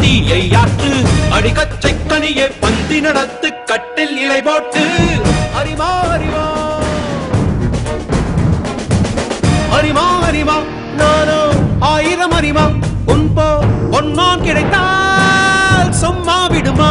தீயை ஆற்று அடிக்கச்சை கனியே பந்தி நடத்து கட்டில் இலை போட்டு அறிமா அறிமா அறிமா அறிமா நானோ ஆயிரம் அறிமா உன் போ பொன்னான் கிடைத்தால் சும்மா விடுமா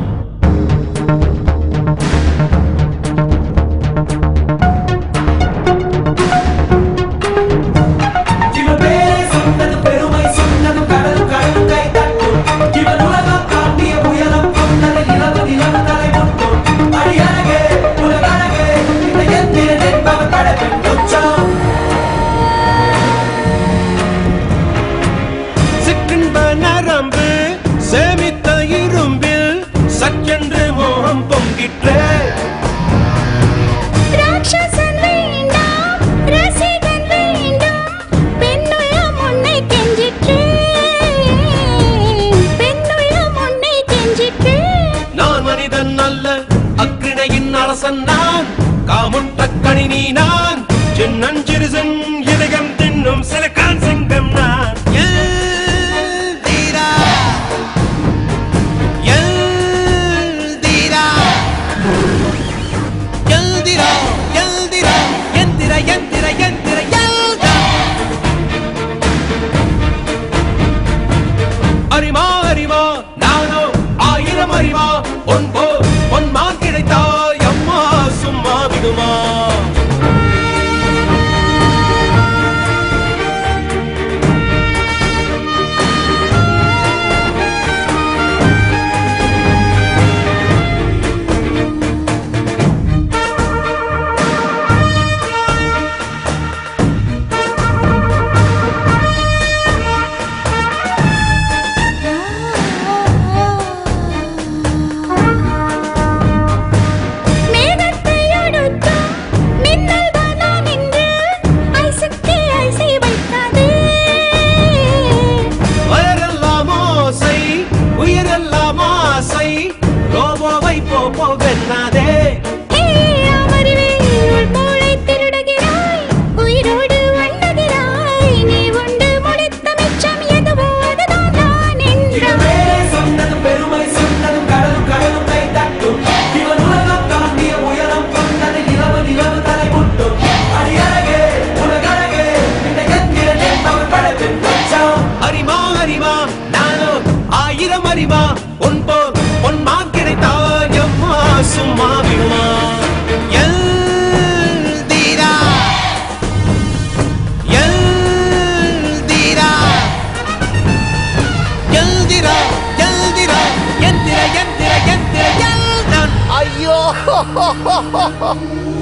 இவன் பேரை சொன்னது பெருமை சொன்னது கடலும் கடலும் கை தட்டும் இவன் உலகம் தாண்டிய உயரம் கொண்டது நிலவு நிலவு தலை முட்டும் அடியழகே உலகழகே இந்த எந்திரன் என்பவன் படைப்பின் உச்சம் சிற்றின்ப நரம்பு சேமித்த இரும்பில் சற்றென்று மோகம் பொங்கிற்றே ராட்சசன் வேண்டாம் ரசிகன் வேண்டும் பெண்ணுள்ளம் உன்னை கெஞ்சிற்றே பெண்ணுள்ளம் உன்னை கெஞ்சிற்றே நான் மனிதன் அல்ல அக்கிணையின் அரசன் நான் காமுட்ட கணினி நான் சின்னஞ்சிறுசன் இதயம் தின்னும் சிலக்கான் சிங்கம் நான் எல்தீரா, எல்தீரா, எல்திரா, எல்திரா, எந்திர, எந்திர, எந்திர, எல்தா. அறிமா அறிமா நானோ ஆயிரம் அறிமா உன் போ உன் மான் கிடைத்தாய் அம்மா சும்மா விடுமா மேகத்தை அடுத்தும் மின்னல் தானா நின்று ஐசுக்கு ஐசை வைக்காதே வயரெல்லாம் ஓசை உயிரெல்லாம் ஆசை ரோபோவை போ போ வெண்ணாதே ஹே அமர்வே உள் மூளை திருடுகிறாய் உயிரோடு வண்ணகிறாய் நீ உண்டு முடித்த மிச்சம் எதுவோ அதுதான் நான் இவன் என்றான் பேரை சொன்னது பெருமை சொன்னது கடலும் கடலும் கை தட்டும் இவன் உலகம் தாண்டிய உயரம் கொண்டது நிலவு நிலவு தலை முட்டும் அடியழகே உலகழகே இந்த எந்திரன் என்பவன் படைப்பின் உச்சம் அறிமா அறிமா நானோ ஆயிரம் அறிமா உன் போ உன் மான் கிடைத்தாய் அம்மா சும்மா விடுமா எல்தீரா, எல்தீரா, எல்திரா, எல்திரா, எந்திர, எந்திர, எந்திர, எல்தான். ஐயோ